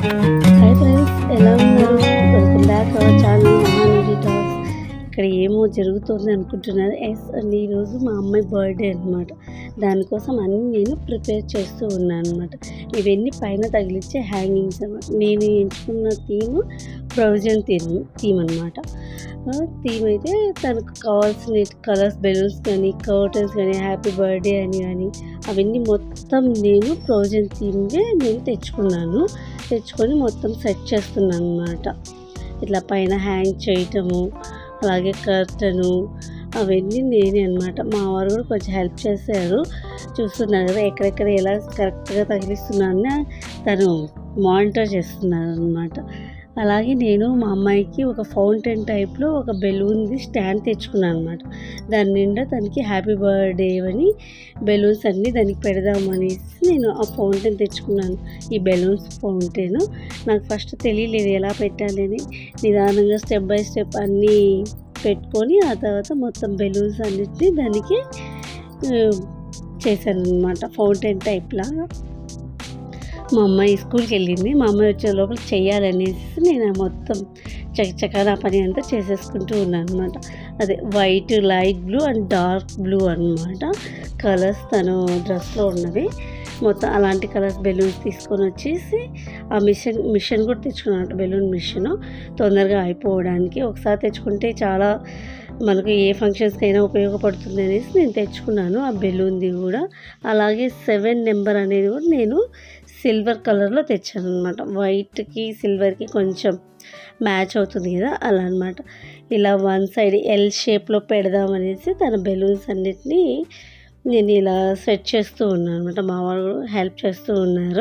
hi friends ఎలా ఉన్నారు welcome back our channel Mahanati talks ఇక్కడ ఏమో జరుగుతుంది అనుకుంటున్నారు ఎస్ అండ్ ఈరోజు మా అమ్మాయి బర్త్డే అనమాట దానికోసం అన్నీ నేను ప్రిపేర్ చేస్తూ ఉన్నాను అనమాట ఇవన్నీ పైన తగిలించే హ్యాంగింగ్స్ అనమాట నేను ఎంచుకున్న థీమ్ ప్రొవిజన్ థీమ్ థీమ్ అనమాట థీమ్ అయితే తనకు కావాల్సిన కలర్స్ బెలూన్స్ కానీ కర్టన్స్ కానీ హ్యాపీ బర్త్డే అని కానీ అవన్నీ మొత్తం నేను ప్రొవిజన్ థీమ్వే నేను తెచ్చుకున్నాను తెచ్చుకొని మొత్తం సెట్ చేస్తున్నాను అనమాట ఇట్లా పైన హ్యాంగ్ చేయటము అలాగే కర్టను అవన్నీ నేనే అనమాట మా వారు కూడా కొంచెం హెల్ప్ చేశారు చూస్తున్నారు కదా ఎక్కడెక్కడ ఎలా కరెక్ట్గా తగిలిస్తున్నానని తను మానిటర్ చేస్తున్నారు అనమాట అలాగే నేను మా అమ్మాయికి ఒక ఫౌంటైన్ టైప్లో ఒక బెలూన్ది స్టాండ్ తెచ్చుకున్నాను అనమాట దాని నిండా తనకి హ్యాపీ బర్త్డే అని బెలూన్స్ అన్నీ దానికి పెడదామనేసి నేను ఆ ఫౌంటైన్ తెచ్చుకున్నాను ఈ బెలూన్స్ ఫౌంటైన్ నాకు ఫస్ట్ తెలియలేదు ఎలా పెట్టాలి అని నిదానంగా స్టెప్ బై స్టెప్ అన్నీ పెట్టుకొని ఆ తర్వాత మొత్తం బెలూన్స్ అన్నిటిని దానికి చేశాను అనమాట ఫౌంటైన్ టైప్ లాగా మా అమ్మాయి స్కూల్కి వెళ్ళింది మా అమ్మాయి వచ్చే లోపల చెయ్యాలనేసి నేను మొత్తం చకచకా నా పని అంతా చేసేసుకుంటూ ఉన్నాను అనమాట అదే white light blue and dark blue అనమాట కలర్స్ తను డ్రెస్లో ఉన్నవి మొత్తం అలాంటి కలర్స్ బెలూన్స్ తీసుకొని వచ్చేసి ఆ మిషన్ మిషన్ కూడా తెచ్చుకున్నాను బెలూన్ మిషన్ తొందరగా అయిపోవడానికి ఒకసారి తెచ్చుకుంటే చాలా మనకు ఏ ఫంక్షన్స్కి అయినా ఉపయోగపడుతుంది అనేసి నేను తెచ్చుకున్నాను ఆ బెలూన్ది కూడా అలాగే సెవెన్ నెంబర్ అనేది కూడా నేను సిల్వర్ కలర్లో తెచ్చాను అనమాట వైట్కి సిల్వర్కి కొంచెం మ్యాచ్ అవుతుంది కదా అలా అనమాట ఇలా వన్ సైడ్ ఎల్ షేప్లో పెడదామనేసి తన బెలూన్స్ అన్నిటినీ నేను ఇలా సెట్ చేస్తూ ఉన్నాను అనమాట మా వాళ్ళు హెల్ప్ చేస్తూ ఉన్నారు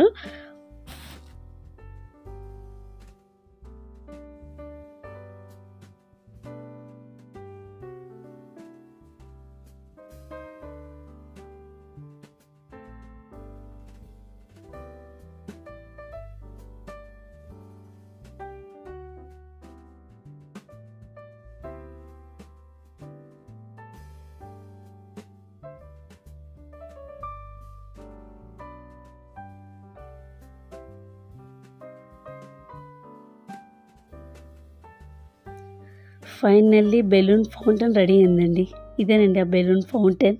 ఫైనల్లీ బెలూన్ ఫౌంటైన్ రెడీ అయిందండి ఇదేనండి ఆ బెలూన్ ఫౌంటైన్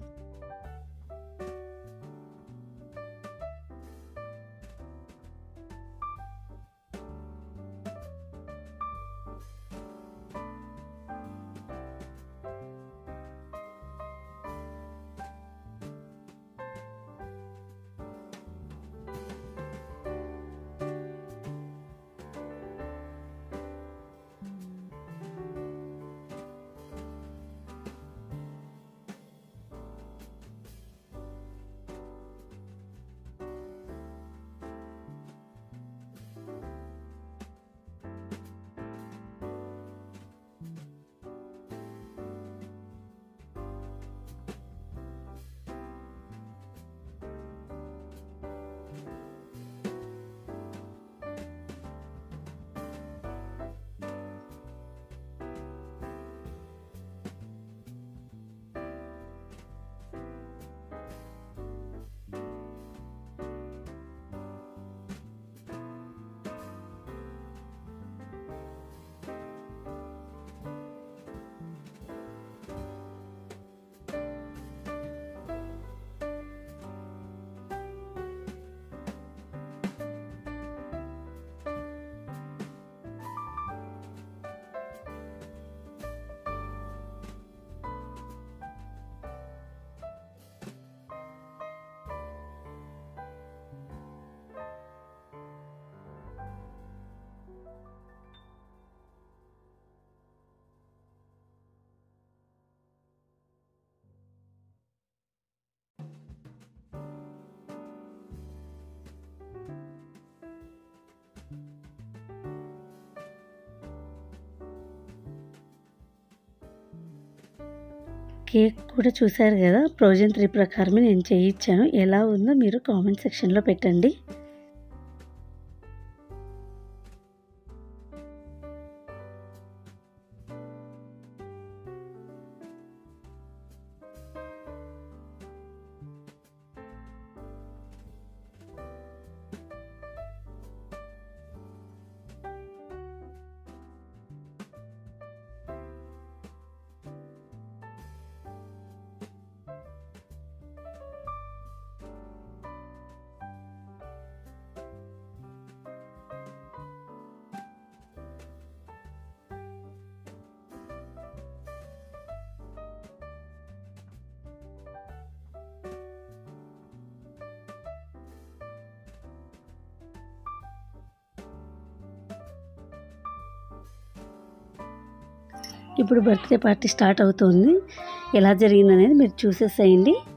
కేక్ కూడా చూశారు కదా ప్రొవిజన్ త్రీ ప్రకారమే నేను చేయించాను ఎలా ఉందో మీరు కామెంట్ సెక్షన్లో పెట్టండి ఇప్పుడు బర్త్డే పార్టీ స్టార్ట్ అవుతుంది ఎలా జరిగిందనేది మీరు చూసేసేయండి